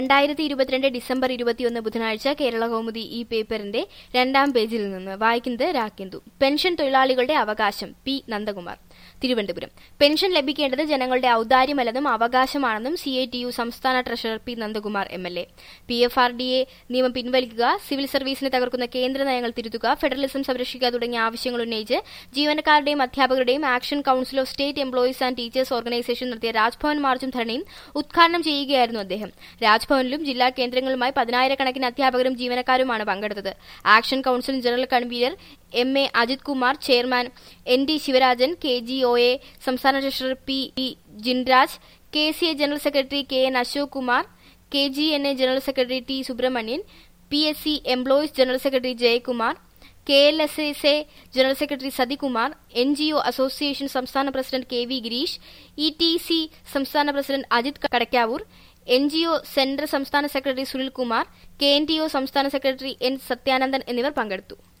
രണ്ടായിരത്തി ഇരുപത്തിരണ്ട് ഡിസംബർ ഇരുപത്തിയൊന്ന് ബുധനാഴ്ച കേരള കൗമുദി ഈ പേപ്പറിന്റെ രണ്ടാം പേജിൽ നിന്ന് വായിക്കുന്നത് രാക്കെന്തു പെൻഷൻ തൊഴിലാളികളുടെ അവകാശം പി നന്ദകുമാർ തിരുവനന്തപുരം പെൻഷൻ ലഭിക്കേണ്ടത് ജനങ്ങളുടെ ഔദാര്യമല്ലെന്നും അവകാശമാണെന്നും സി ഐ ടി യു സംസ്ഥാന treasurer P Nandakumar M L A P F R D A നിയമം പിൻവലിക്കുക സിവിൽ സർവീസിനെ തകർക്കുന്ന കേന്ദ്ര നയങ്ങൾ തിരുത്തുക ഫെഡറലിസം സംരക്ഷിക്കുക തുടങ്ങിയ ആവശ്യങ്ങൾ ഉന്നയിച്ച് ജീവനക്കാരുടെയും അധ്യാപകരുടെയും action council of state employees and teachers organisation നടത്തിയ രാജ്ഭവൻ മാർച്ചും ധർണയും ഉദ്ഘാടനം ചെയ്യുകയായിരുന്നു അദ്ദേഹം രാജ്ഭവനിലും ജില്ലാ കേന്ദ്രങ്ങളുമായി പതിനായിരക്കണക്കിന് അധ്യാപകരും ജീവനക്കാരുമാണ് പങ്കെടുത്തത് action council general convener M A Ajith Kumar chairman N D Sivarajan K G O A സംസ്ഥാന treasurer P E Jinraj K C A general secretary K N Ashok Kumar K G N A general secretary T Subramanian P S C employees general secretary Jayakumar K L S S A general secretary Sathikumar N G O association സംസ്ഥാന president K V Gireesh E T C സംസ്ഥാന president Ajith Kadakkavoor N G O centre സംസ്ഥാന secretary Sunilkumar K N T O സംസ്ഥാന secretary N Sathyanandan എന്നിവർ പങ്കെടുത്തു